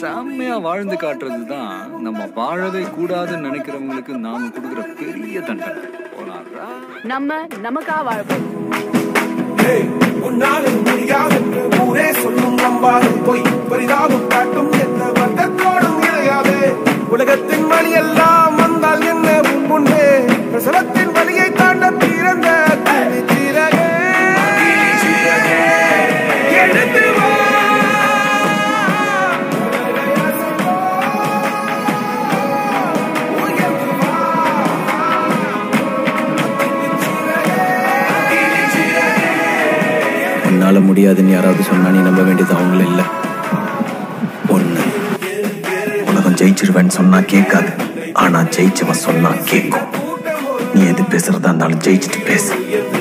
செம்மையா வாழ்ந்து காட்டுறது தான் நம்ம வாழவே கூடாதுன்னு நினைக்கிறவங்களுக்கு நாம கொடுக்குற பெரிய தண்டனை போனாரா நம்ம நமக்கா வாழ்வோம் ஏய், உன்னால் இது முடியாதென்று ஊரே சொல்லும் நம்பாது பொய் பரிதாபம் காட்டும் எந்த வட்டத்தோடும் இணையாதே உலகத்தின் வழி எல்லாம் வந்தால் என்ன உன் முன்பே பிரசவத்தின் வழியை தாண்ட பிறந்த கிளி சிறகே. எழுந்து வா. உயர்ந்து வா. உன்னால முடியாதுன்னு யாராவது சொன்னா நீ நம்ப வேண்டியது அவங்கள இல்ல ஒண்ணு உலகம் ஜெயிச்சிருவேன்னு சொன்னா கேட்காது ஆனா ஜெயிச்சவன் சொன்னா கேட்கும் நீ எது பேசுறதா இருந்தாலும் ஜெயிச்சுட்டு பேசு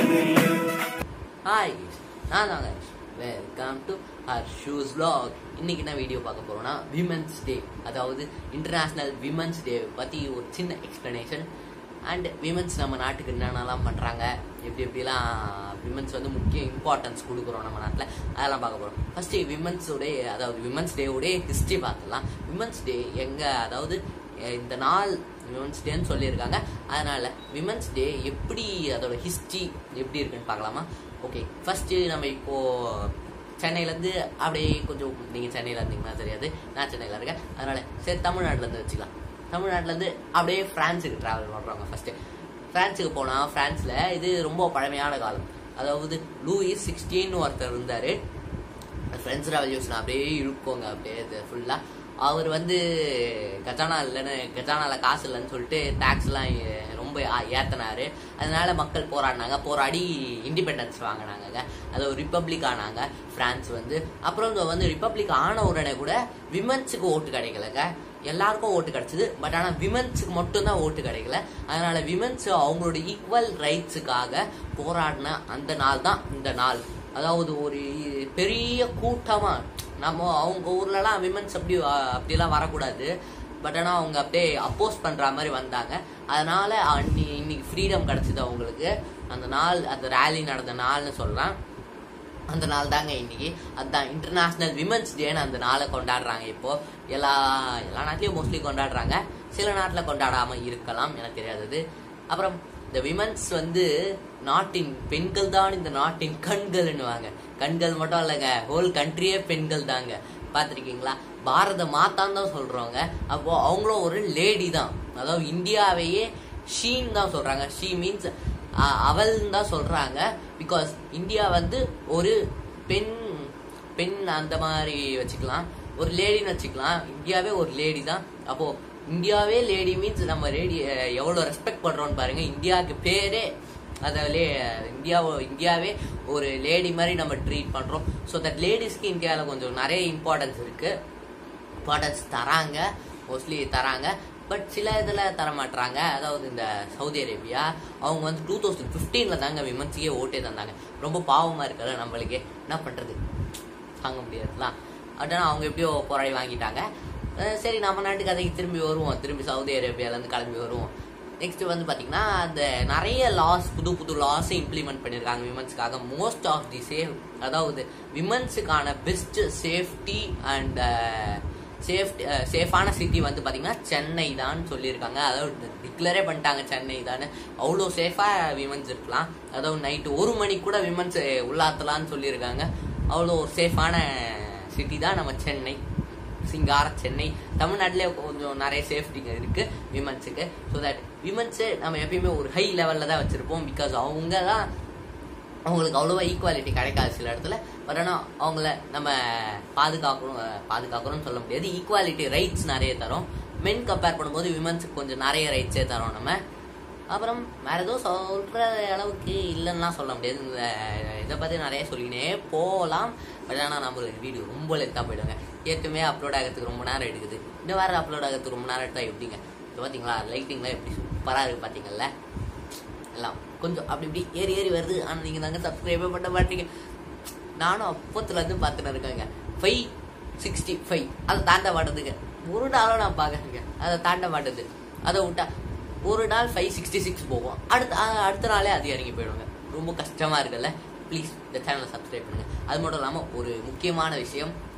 ஹாய் நான் தாங்க welcome to her shoes vlog இன்னைக்கு என்ன வீடியோ பார்க்க போறோம்னா விமன்ஸ் டே அதாவது இன்டர்நேஷ்னல் விமன்ஸ் டே பற்றி ஒரு சின்ன எக்ஸ்ப்ளனேஷன் அண்ட் விமன்ஸ் நம்ம நாட்டுக்கு என்னென்னலாம் பண்ணுறாங்க எப்படி எப்படிலாம் விமன்ஸ் வந்து முக்கிய இம்பார்ட்டன்ஸ் கொடுக்குறோம் நம்ம நாட்டில் அதெல்லாம் பார்க்க போகிறோம் ஃபஸ்ட்டு விமன்ஸோடைய அதாவது விமன்ஸ் டேவுடைய ஹிஸ்ட்ரி பார்த்துலாம் விமன்ஸ் டே எங்கே அதாவது அஹ் இந்த நாள் விமன்ஸ் டேன்னு சொல்லியிருக்காங்க அதனால விமன்ஸ் டே எப்படி அதோட ஹிஸ்ட்ரி எப்படி இருக்குன்னு பார்க்கலாமா ஓகே ஃபர்ஸ்ட் நம்ம இப்போ சென்னையிலேருந்து அப்படியே கொஞ்சம் நீங்கள் சென்னையில் இருந்தீங்கன்னா தெரியாது நான் சென்னையில் இருக்கேன் அதனால சரி தமிழ்நாட்டிலேருந்து வச்சுக்கலாம் தமிழ்நாட்டிலேருந்து அப்படியே ஃப்ரான்ஸுக்கு ட்ராவல் பண்ணுறாங்க ஃபர்ஸ்ட்டு ஃப்ரான்ஸுக்கு போனால் ஃப்ரான்ஸில் இது ரொம்ப பழமையான காலம் அதாவது லூயிஸ் சிக்ஸ்டீன் ஒருத்தர் இருந்தார் ஃப்ரெண்ட்ஸ் ரெவல்யூஷன் அப்படியே இழுக்கோங்க அப்படியே இது ஃபுல்லாக அவர் வந்து கஜானா இல்லைன்னு கஜானால காசு இல்லைன்னு சொல்லிட்டு டேக்ஸ்லாம் ரொம்ப ஆ- ஏத்துனாரு அதனால மக்கள் போராடினாங்க போராடி இண்டிபெண்டன்ஸ் வாங்கினாங்க அது ஒரு ரிப்பப்ளிக் ஆனாங்க பிரான்ஸ் வந்து அப்புறம் இங்க வந்து ரிப்பப்ளிக் ஆன உடனே கூட விமன்ஸுக்கு ஓட்டு கிடைக்கலங்க எல்லாருக்கும் ஓட்டு கிடைச்சது பட் ஆனால் விமன்ஸுக்கு மட்டும்தான் ஓட்டு கிடைக்கல அதனால விமன்ஸ் அவங்களோட ஈக்குவல் ரைட்ஸுக்காக போராடின அந்த நாள் தான் இந்த நாள் அதாவது ஒரு பெரிய கூட்டமா நம்ம அவங்க ஊர்லலாம் விமன்ஸ் அப்படி அஹ், அப்படிலாம் வரக்கூடாது பட் ஆனால் அவங்க அப்படியே அப்போஸ் பண்ற மாதிரி வந்தாங்க அதனால அன்னி இன்னைக்கு ஃப்ரீடம் கிடைச்சது அவங்களுக்கு அந்த நாள் அந்த ரேலி நடந்த நாள்னு சொல்லலாம் அந்த நாள் தாங்க இன்னைக்கு அதுதான் இன்டர்நேஷ்னல் விமன்ஸ் டேன்னு அந்த நாளை கொண்டாடுறாங்க இப்போ எல்லா எல்லா நாட்டிலையும் மோஸ்ட்லி கொண்டாடுறாங்க சில நாட்டில் கொண்டாடாம இருக்கலாம் எனக்கு தெரியாதது அப்புறம் இந்த விமன்ஸ் வந்து நாட்டின் பெண்கள் தான் இந்த நாட்டின் கண்கள்னுவாங்க கண்கள் மட்டும் இல்லைங்க ஹோல் கண்ட்ரியே பெண்கள் தாங்க பார்த்துருக்கீங்களா பாரத மாதான்னு தான் சொல்றவங்க அப்போ அவங்களும் ஒரு லேடி தான் அதாவது இந்தியாவையே ஷீன் தான் சொல்றாங்க ஷீ மீன்ஸ் அவள் தான் சொல்றாங்க பிகாஸ் இந்தியா வந்து ஒரு பெண் பெண் அந்த மாதிரி வச்சுக்கலாம் ஒரு லேடின்னு வச்சுக்கலாம் இந்தியாவே ஒரு லேடி தான் அப்போ இந்தியாவே லேடி மீன்ஸ் நம்ம லேடி எவ்வளோ ரெஸ்பெக்ட் பண்றோம்னு பாருங்க இந்தியாவுக்கு பேரே அதாவது இந்தியா இந்தியாவே ஒரு லேடி மாதிரி நம்ம ட்ரீட் பண்றோம் ஸோ தட் லேடிஸ்க்கு இந்தியாவில் கொஞ்சம் நிறைய இம்பார்ட்டன்ஸ் இருக்கு இம்பார்ட்டன்ஸ் தராங்க மோஸ்ட்லி தராங்க பட் சில இதில் தர மாட்றாங்க அதாவது இந்த சவுதி அரேபியா அவங்க வந்து டூ தௌசண்ட் ஃபிஃப்டீனில் தாங்க விமன்ஸுக்கே ஓட்டே தந்தாங்க ரொம்ப பாவமாக இருக்கல நம்மளுக்கே என்ன பண்ணுறது தாங்க முடியாதுலாம் அப்படின்னா அவங்க எப்படியோ போராடி வாங்கிட்டாங்க அஹ் சரி நம்ம நாட்டு கதைக்கு திரும்பி வருவோம் திரும்பி சவுதி அரேபியாலேருந்து கிளம்பி வருவோம் நெக்ஸ்ட் வந்து பாத்தீங்கன்னா அந்த நிறைய லாஸ் புது புது லாஸ் இம்ப்ளிமெண்ட் பண்ணியிருக்காங்க விமன்ஸ்க்காக மோஸ்ட் ஆஃப் தி சேஃப் அதாவது விமன்ஸுக்கான பெஸ்ட் சேஃப்டி அண்ட் சேஃப்டி சேஃபான சிட்டி வந்து பாத்தீங்கன்னா சென்னை தான் சொல்லியிருக்காங்க அதாவது டிக்ளரே பண்ணிட்டாங்க சென்னை தான் அவ்வளோ சேஃபாக விமன்ஸ் இருக்கலாம் அதாவது நைட்டு ஒரு மணிக்கு கூட விமன்ஸ் உள்ளாத்தலாம்னு சொல்லியிருக்காங்க அவ்வளோ ஒரு சேஃபான சிட்டி தான் நம்ம சென்னை சிங்கார சென்னை தமிழ்நாட்டிலே கொஞ்சம் நிறைய சேஃப்டிங்க இருக்கு விமன்ஸுக்கு ஸோ தட் விமன்ஸு நம்ம எப்பயுமே ஒரு ஹை லெவலில் தான் வச்சிருப்போம் பிகாஸ் அவங்க தான் அவங்களுக்கு அவ்வளோவா ஈக்குவாலிட்டி கிடைக்காது சில இடத்துல பட் ஆனால் அவங்கள நம்ம பாதுகாக்கணும் அஹ், பாதுகாக்கணும்னு சொல்ல முடியாது ஈக்குவாலிட்டி ரைட்ஸ் நிறைய தரோம் மென் கம்பேர் பண்ணும்போது விமன்ஸுக்கு கொஞ்சம் நிறைய ரைட்ஸே தரோம் நம்ம அப்புறம் வேற எதுவும் சொல்ற அளவுக்கு இல்லைன்னா சொல்ல முடியாது இந்த இதை பற்றி நிறைய சொல்லினே போகலாம் பட் ஆனால் நம்மளுக்கு வீடியோ ரொம்ப லெத்தாக போயிடுங்க ஏற்கனவே அப்லோட் ஆகிறதுக்கு ரொம்ப நேரம் எடுக்குது இன்னும் வேறு அப்லோட் ஆகிறதுக்கு ரொம்ப நேரம் எடுத்தால் எப்படிங்க இப்போ பார்த்தீங்களா லைட்டிங்லாம் எப்படி சூப்பராக இருக்குது பார்த்தீங்கல்ல எல்லாம் கொஞ்சம் அப்படி இப்படி ஏறி ஏறி வருது ஆனால் நீங்கள் தாங்க சப்ஸ்கிரைபே பண்ண மாட்டீங்க நானும் அப்பத்துலேருந்து பார்த்துன்னு இருக்கேங்க ஃபைவ் சிக்ஸ்டி ஃபைவ் அதை தாண்ட மாட்டேதுங்க ஒரு நாளும் நான் பார்க்குறேங்க அதை தாண்ட மாட்டேது அதை விட்டா ஒரு நாள் ஃபைவ் சிக்ஸ்டி சிக்ஸ் போகும் அடுத்த அ- அடுத்த நாளே அது இறங்கி போயிடுங்க ரொம்ப கஷ்டமாக இருக்குல்ல ப்ளீஸ் இந்த சேனலை சப்ஸ்கிரைப் பண்ணுங்க அது மட்டும் இல்லாமல் ஒரு முக்கியமான விஷயம்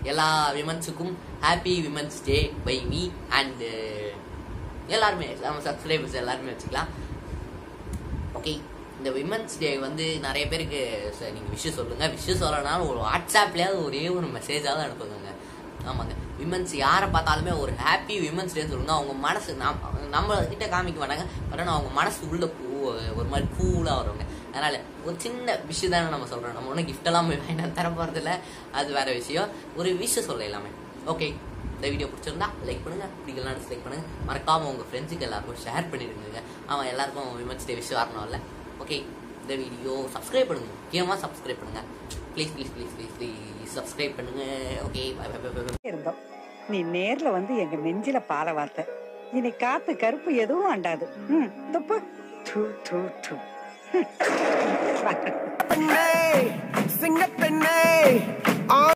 எல்லா விமன்ஸுக்கும் happy women's day by me and எல்லாருமே நம்ம சப்ஸ்கிரைபர்ஸ் எல்லாருமே வச்சுக்கலாம் ஓகே இந்த விமன்ஸ் டே வந்து நிறைய பேருக்கு ச- நீங்க விஷயம் சொல்லுங்க விஷயம் சொல்லனாலும் ஒரு வாட்ஸ்அப்லயாவது ஒரே ஒரு மெசேஜாவது அனுப்புங்க ஆமாங்க விமன்ஸ் யாரை பார்த்தாலுமே ஒரு ஹாப்பி விமன்ஸ் டே சொல்லுங்க அவங்க மனசு நம்ம நம்ம கிட்ட காமிக்க மாட்டாங்க பட் ஆனால் அவங்க மனசு உள்ள பூ ஒரு மாதிரி கூலாக வருவாங்க அதனால ஒரு சின்ன விஷயம் தானே நம்ம சொல்றோம் நம்ம ஒன்றும் gift எல்லாம் போய் வேண்டாம் தர போறது இல்ல அது வேற விஷயம் ஒரு விஷயம் சொல்ல எல்லாமே ஓகே இந்த வீடியோ பிடிச்சிருந்தா லைக் பண்ணுங்க பிடிக்கலாம் டிஸ்லைக் பண்ணுங்க மறக்காம உங்க ஃப்ரெண்ட்ஸுக்கு எல்லாருக்கும் ஷேர் பண்ணிடுங்க அவன் எல்லாருக்கும் விமன்ஸ் டே விஷயம் வரணும்ல ஓகே இந்த வீடியோ சப்ஸ்கிரைப் பண்ணுங்க முக்கியமாக சப்ஸ்கிரைப் பண்ணுங்க please please please please please subscribe பண்ணுங்க okay bye bye bye bye இருந்தோம் நீ நேர்ல வந்து எங்க நெஞ்சில பால வார்த்த இனி காத்து கருப்பு எதுவும் அண்டாது ம் துப்பு டு டு டு பெண்ணே சிங்க பெண்ணே